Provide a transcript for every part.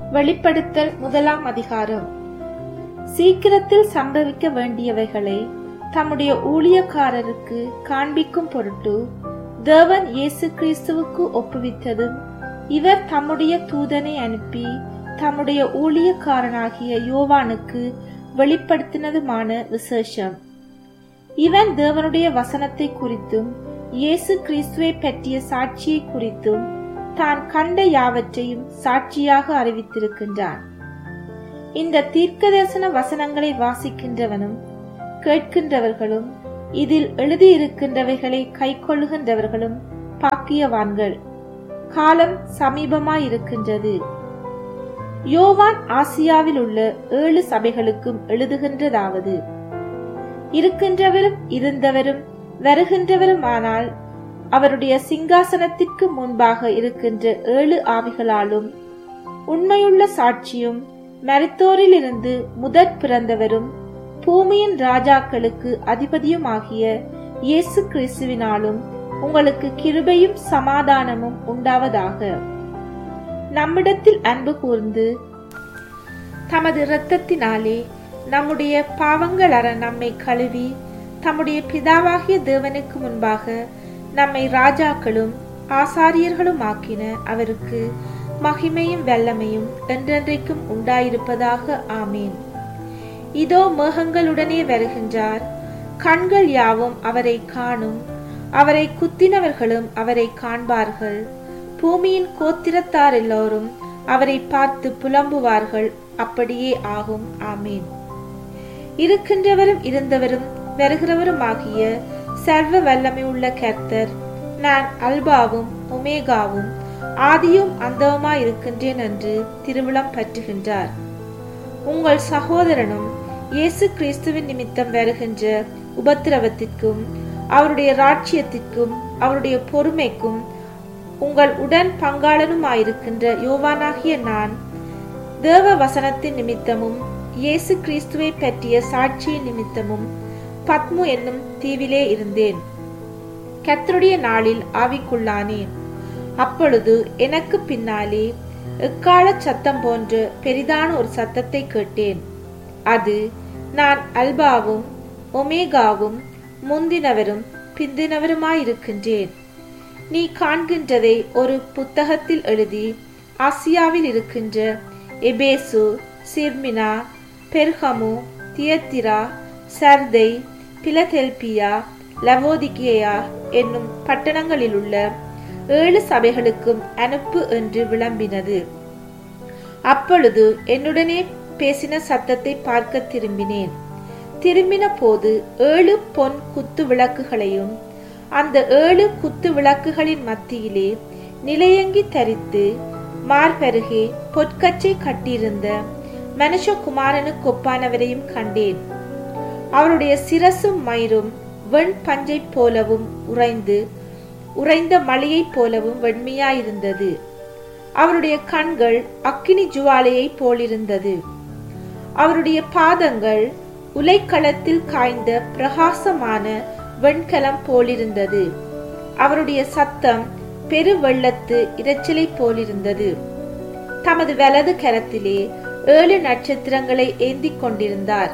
வெளிப்படுத்தல் முதலாம் அதிகாரம் சீக்கிரத்தில் சம்பவிக்க வேண்டியவைகளை தம்முடைய ஊழியக்காரருக்கு காண்பிக்கும் பொருட்டு தேவன் இயேசு கிறிஸ்துவுக்கு ஒப்புவித்ததும் இவர் தம்முடைய தூதனை அனுப்பி தம்முடைய ஊழியக்காரனாகிய யோவானுக்கு வெளிப்படுத்தினதுமான விசேஷம் இவன் தேவனுடைய வசனத்தை குறித்தும் இயேசு கிறிஸ்துவை பற்றிய சாட்சியை குறித்தும் தான் கண்ட யாவற்றையும் சாட்சியாக அறிவித்திருக்கின்றான் இந்த தீர்க்கதரிசன வசனங்களை வாசிக்கின்றவனும் கேட்கின்றவர்களும் இதில் எழுதியிருக்கின்றவைகளை கைக்கொள்ளுகின்றவர்களும் பாக்கியவான்கள் காலம் சமீபமாயிருக்கின்றது யோவான் ஆசியாவில் உள்ள ஏழு சபைகளுக்கும் எழுதுகின்றதாவது இருக்கின்றவரும் இருந்தவரும் வருகின்றவருமானால் அவருடைய சிங்காசனத்திற்கு முன்பாக இருக்கின்ற ஏழு ஆவிகளாலும் உண்மையுள்ள சாட்சியும் மருத்தோரிலிருந்து முதற் பிறந்தவரும் பூமியின் ராஜாக்களுக்கு அதிபதியுமாகிய இயேசு கிறிஸ்துவினாலும் உங்களுக்கு கிருபையும் சமாதானமும் உண்டாவதாக நம்மிடத்தில் அன்பு கூர்ந்து தமது இரத்தத்தினாலே நம்முடைய பாவங்கள் அற நம்மை கழுவி தம்முடைய பிதாவாகிய தேவனுக்கு முன்பாக நம்மை ராஜாக்களும் ஆசாரியர்களும் ஆக்கின அவருக்கு மகிமையும் வல்லமையும் என்றென்றைக்கும் உண்டாயிருப்பதாக ஆமேன் இதோ மேகங்களுடனே வருகின்றார் கண்கள் யாவும் அவரை காணும் அவரை குத்தினவர்களும் அவரை காண்பார்கள் பூமியின் கோத்திரத்தார் எல்லோரும் அவரை பார்த்து புலம்புவார்கள் அப்படியே ஆகும் ஆமேன் இருக்கின்றவரும் இருந்தவரும் வருகிறவரும் ஆகிய சர்வ வல்லமை உள்ள கர்த்தர் நான் அல்பாவும் ஒமேகாவும் ஆதியும் அந்தவுமாய் இருக்கின்றேன் என்று திருவிழம் பற்றுகின்றார் உங்கள் சகோதரனும் இயேசு கிறிஸ்துவின் நிமித்தம் வருகின்ற உபத்திரவத்திற்கும் அவருடைய ராட்சியத்திற்கும் அவருடைய பொறுமைக்கும் உங்கள் உடன் பங்காளனுமாயிருக்கின்ற யோவானாகிய நான் தேவ வசனத்தின் நிமித்தமும் இயேசு கிறிஸ்துவை பற்றிய சாட்சியின் நிமித்தமும் பத்மு என்னும் தீவிலே இருந்தேன் கத்தருடைய நாளில் ஆவிக்குள்ளானேன் அப்பொழுது எனக்கு பின்னாலே எக்கால சத்தம் போன்ற பெரிதான ஒரு சத்தத்தை கேட்டேன் அது நான் அல்பாவும் ஒமேகாவும் முந்தினவரும் பிந்தினவருமாயிருக்கின்றேன் நீ காண்கின்றதை ஒரு புத்தகத்தில் எழுதி ஆசியாவில் இருக்கின்ற எபேசு சிர்மினா பெர்ஹமு தியத்திரா சர்தை பிலதெல்பியா லவோதிகேயா என்னும் பட்டணங்களில் உள்ள ஏழு சபைகளுக்கும் அனுப்பு என்று விளம்பினது அப்பொழுது என்னுடனே பேசின சத்தத்தை பார்க்க திரும்பினேன் திரும்பின போது ஏழு பொன் குத்து விளக்குகளையும் அந்த ஏழு குத்து விளக்குகளின் மத்தியிலே நிலையங்கி தரித்து மார்பருகே பொற்கச்சை கட்டியிருந்த மனுஷகுமாரனுக்கு ஒப்பானவரையும் கண்டேன் அவருடைய சிரசும் மயிரும் வெண் பஞ்சை போலவும் உறைந்து உறைந்த மலையைப் போலவும் வெண்மையாயிருந்தது அவருடைய கண்கள் அக்கினி ஜுவாலையை போலிருந்தது அவருடைய பாதங்கள் உலைக்களத்தில் காய்ந்த பிரகாசமான வெண்கலம் போலிருந்தது அவருடைய சத்தம் பெரு வெள்ளத்து இரைச்சலை போலிருந்தது தமது வலது கரத்திலே ஏழு நட்சத்திரங்களை ஏந்தி கொண்டிருந்தார்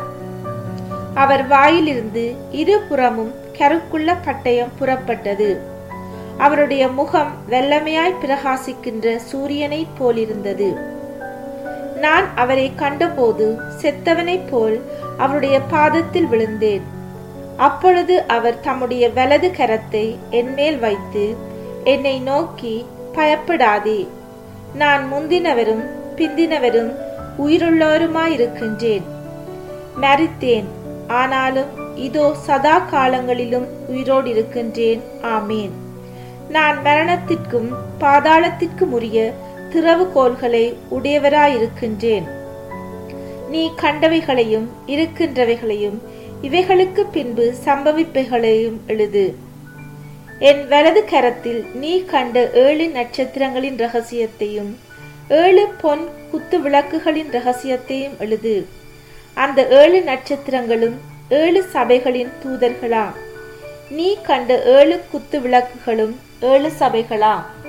அவர் வாயிலிருந்து இருபுறமும் கருக்குள்ள பட்டயம் புறப்பட்டது அவருடைய முகம் வெள்ளமையாய் பிரகாசிக்கின்ற சூரியனைப் போலிருந்தது நான் அவரை கண்டபோது செத்தவனைப் போல் அவருடைய பாதத்தில் விழுந்தேன் அப்பொழுது அவர் தம்முடைய வலது கரத்தை என்மேல் வைத்து என்னை நோக்கி பயப்படாதே நான் முந்தினவரும் பிந்தினவரும் உயிருள்ளவருமாயிருக்கின்றேன் மறித்தேன் ஆனாலும் இதோ சதா காலங்களிலும் உயிரோடு இருக்கின்றேன் ஆமேன் நான் மரணத்திற்கும் பாதாளத்திற்கும் உரிய திறவுகோள்களை உடையவராயிருக்கின்றேன் நீ கண்டவைகளையும் இருக்கின்றவைகளையும் இவைகளுக்கு பின்பு சம்பவிப்பைகளையும் எழுது என் வலது கரத்தில் நீ கண்ட ஏழு நட்சத்திரங்களின் ரகசியத்தையும் ஏழு பொன் குத்து விளக்குகளின் ரகசியத்தையும் எழுது அந்த ஏழு நட்சத்திரங்களும் ஏழு சபைகளின் தூதர்களா நீ கண்ட ஏழு குத்து விளக்குகளும் ஏழு சபைகளா